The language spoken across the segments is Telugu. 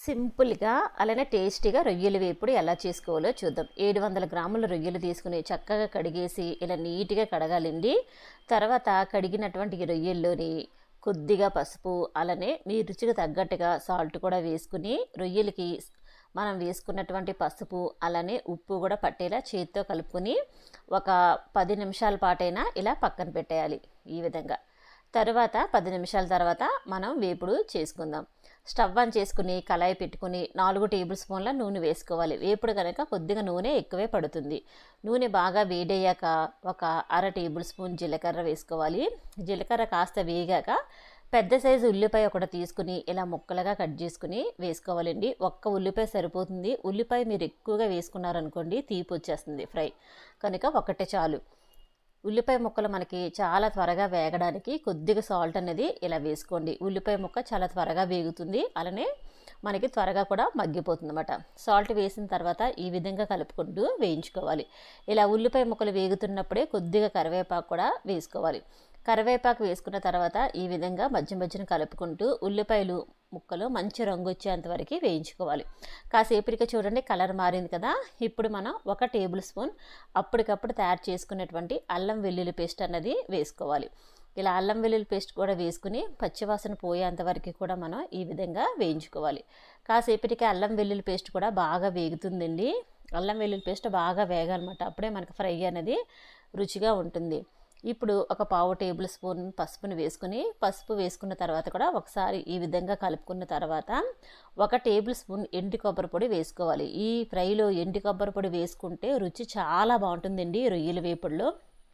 సింపుల్గా అలానే టేస్టీగా రొయ్యలు వేపుడు ఎలా చేసుకోవాలో చూద్దాం ఏడు వందల గ్రాముల రొయ్యలు తీసుకుని చక్కగా కడిగేసి ఇలా నీట్గా కడగాలండి తర్వాత కడిగినటువంటి ఈ రొయ్యల్లోని కొద్దిగా పసుపు అలానే మీ రుచికి తగ్గట్టుగా సాల్ట్ కూడా వేసుకుని రొయ్యలకి మనం వేసుకున్నటువంటి పసుపు అలానే ఉప్పు కూడా పట్టేలా చేతితో కలుపుకొని ఒక పది నిమిషాల పాటైనా ఇలా పక్కన పెట్టేయాలి ఈ విధంగా తరువాత పది నిమిషాల తర్వాత మనం వేపుడు చేసుకుందాం స్టవ్ ఆన్ చేసుకుని కళాయి పెట్టుకుని నాలుగు టేబుల్ స్పూన్ల నూనె వేసుకోవాలి వేపుడు కనుక కొద్దిగా నూనె ఎక్కువే పడుతుంది నూనె బాగా వేడయ్యాక ఒక అర టేబుల్ స్పూన్ జీలకర్ర వేసుకోవాలి జీలకర్ర కాస్త వేగాక పెద్ద సైజు ఉల్లిపాయ ఒకటి తీసుకుని ఇలా ముక్కలుగా కట్ చేసుకుని వేసుకోవాలండి ఒక్క ఉల్లిపాయ సరిపోతుంది ఉల్లిపాయ మీరు ఎక్కువగా వేసుకున్నారనుకోండి తీపి వచ్చేస్తుంది ఫ్రై కనుక ఒకటే చాలు ఉల్లిపాయ ముక్కలు మనకి చాలా త్వరగా వేగడానికి కొద్దిగా సాల్ట్ అనేది ఇలా వేసుకోండి ఉల్లిపాయ ముక్క చాలా త్వరగా వేగుతుంది అలానే మనకి త్వరగా కూడా మగ్గిపోతుంది అనమాట సాల్ట్ వేసిన తర్వాత ఈ విధంగా కలుపుకుంటూ వేయించుకోవాలి ఇలా ఉల్లిపాయ ముక్కలు వేగుతున్నప్పుడే కొద్దిగా కరివేపాకు కూడా వేసుకోవాలి కరివేపాకు వేసుకున్న తర్వాత ఈ విధంగా మధ్య మధ్యన కలుపుకుంటూ ఉల్లిపాయలు ముక్కలు మంచి రంగు వచ్చేంత వరకు వేయించుకోవాలి కాసేపటికి చూడండి కలర్ మారింది కదా ఇప్పుడు మనం ఒక టేబుల్ స్పూన్ అప్పటికప్పుడు తయారు చేసుకున్నటువంటి అల్లం వెల్లుల్లి పేస్ట్ అన్నది వేసుకోవాలి ఇలా అల్లం వెల్లుల్లి పేస్ట్ కూడా వేసుకుని పచ్చివాసన పోయేంత వరకు కూడా మనం ఈ విధంగా వేయించుకోవాలి కాసేపటికి అల్లం వెల్లుల్లి పేస్ట్ కూడా బాగా వేగుతుందండి అల్లం వెల్లుల్లి పేస్ట్ బాగా వేగాలన్నమాట అప్పుడే మనకు ఫ్రై అనేది రుచిగా ఉంటుంది ఇప్పుడు ఒక పావు టేబుల్ స్పూన్ పసుపుని వేసుకుని పసుపు వేసుకున్న తర్వాత కూడా ఒకసారి ఈ విధంగా కలుపుకున్న తర్వాత ఒక టేబుల్ స్పూన్ ఎండు కొబ్బరి పొడి వేసుకోవాలి ఈ ఫ్రైలో ఎండు కొబ్బరి పొడి వేసుకుంటే రుచి చాలా బాగుంటుందండి రొయ్యల వేపుడులో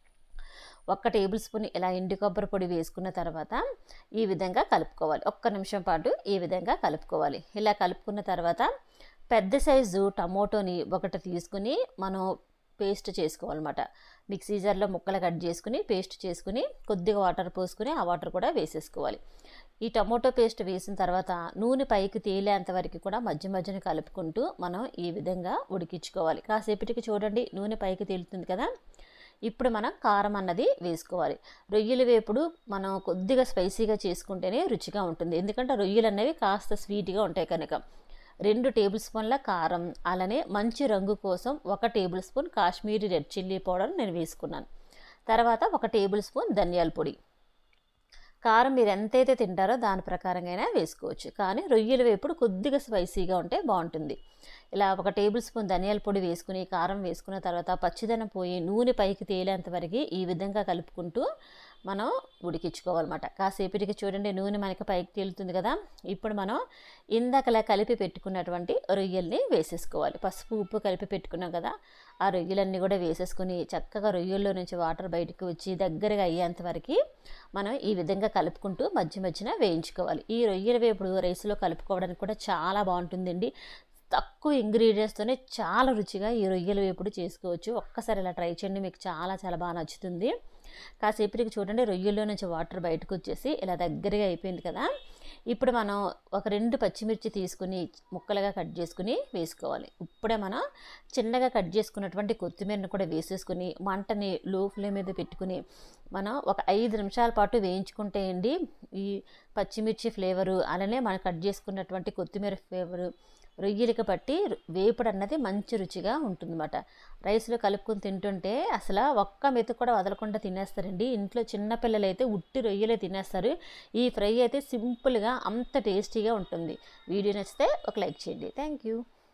ఒక్క టేబుల్ స్పూన్ ఇలా ఎండు కొబ్బరి పొడి వేసుకున్న తర్వాత ఈ విధంగా కలుపుకోవాలి ఒక్క నిమిషం పాటు ఈ విధంగా కలుపుకోవాలి ఇలా కలుపుకున్న తర్వాత పెద్ద సైజు టమోటోని ఒకటి తీసుకుని మనం పేస్ట్ చేసుకోవాలన్నమాట మిక్సీ జార్లో ముక్కలు కట్ చేసుకుని పేస్ట్ చేసుకుని కొద్దిగా వాటర్ పోసుకుని ఆ వాటర్ కూడా వేసేసుకోవాలి ఈ టమోటో పేస్ట్ వేసిన తర్వాత నూనె పైకి తేలేంత వరకు కూడా మధ్య మధ్యన కలుపుకుంటూ మనం ఈ విధంగా ఉడికించుకోవాలి కాసేపటికి చూడండి నూనె పైకి తేలుతుంది కదా ఇప్పుడు మనం కారం అన్నది వేసుకోవాలి రొయ్యల వేపుడు మనం కొద్దిగా స్పైసీగా చేసుకుంటేనే రుచిగా ఉంటుంది ఎందుకంటే రొయ్యలు అనేవి కాస్త స్వీట్గా ఉంటాయి కనుక రెండు టేబుల్ స్పూన్ల కారం అలానే మంచి రంగు కోసం ఒక tablespoon Kashmiri red chilli powder నేను వేసుకున్నాను తర్వాత ఒక టేబుల్ స్పూన్ ధనియాల పొడి కారం మీరు ఎంతైతే తింటారో దాని ప్రకారంగా వేసుకోవచ్చు కానీ రొయ్యల వేపుడు కొద్దిగా స్పైసీగా ఉంటే బాగుంటుంది ఇలా ఒక టేబుల్ స్పూన్ ధనియాల పొడి వేసుకుని కారం వేసుకున్న తర్వాత పచ్చిదనం పోయి నూనె పైకి తేలేంత వరకు ఈ విధంగా కలుపుకుంటూ మనం ఉడికించుకోవాలన్నమాట కాసేపటికి చూడండి నూనె మనకి పైకి తేలుతుంది కదా ఇప్పుడు మనం ఇందాకలా కలిపి పెట్టుకున్నటువంటి రొయ్యల్ని వేసేసుకోవాలి పసుపు ఉప్పు కలిపి పెట్టుకున్నాం కదా ఆ రొయ్యలన్నీ కూడా వేసేసుకుని చక్కగా రొయ్యల్లో నుంచి వాటర్ బయటకు వచ్చి దగ్గరగా అయ్యేంత వరకు మనం ఈ విధంగా కలుపుకుంటూ మధ్య మధ్యన వేయించుకోవాలి ఈ రొయ్యల వేపుడు రైస్లో కలుపుకోవడానికి కూడా చాలా బాగుంటుందండి తక్కువ ఇంగ్రీడియంట్స్తోనే చాలా రుచిగా ఈ రొయ్యల వేపుడు చేసుకోవచ్చు ఒక్కసారి ఇలా ట్రై చేయండి మీకు చాలా చాలా బాగా నచ్చుతుంది కాసేపటికి చూడండి రొయ్యల్లో నుంచి వాటర్ బయటకు వచ్చేసి ఇలా దగ్గరగా అయిపోయింది కదా ఇప్పుడు మనం ఒక రెండు పచ్చిమిర్చి తీసుకుని ముక్కలుగా కట్ చేసుకుని వేసుకోవాలి ఇప్పుడే మనం చిన్నగా కట్ చేసుకున్నటువంటి కొత్తిమీరను కూడా వేసేసుకుని మంటని లో ఫ్లేమ్ మీద పెట్టుకుని మనం ఒక ఐదు నిమిషాల పాటు వేయించుకుంటే అండి ఈ పచ్చిమిర్చి ఫ్లేవరు అలానే మనం కట్ చేసుకున్నటువంటి కొత్తిమీర ఫ్లేవరు రొయ్యలకి పట్టి వేపుడు అన్నది మంచి రుచిగా ఉంటుందన్నమాట రైస్లో కలుపుకొని తింటుంటే అసలు ఒక్క మెతు కూడా వదలకుండా తినేస్తారండి ఇంట్లో చిన్నపిల్లలు అయితే ఉట్టి రొయ్యలే తినేస్తారు ఈ ఫ్రై అయితే సింపుల్గా అంత టేస్టీగా ఉంటుంది వీడియో నచ్చితే ఒక లైక్ చేయండి థ్యాంక్ యూ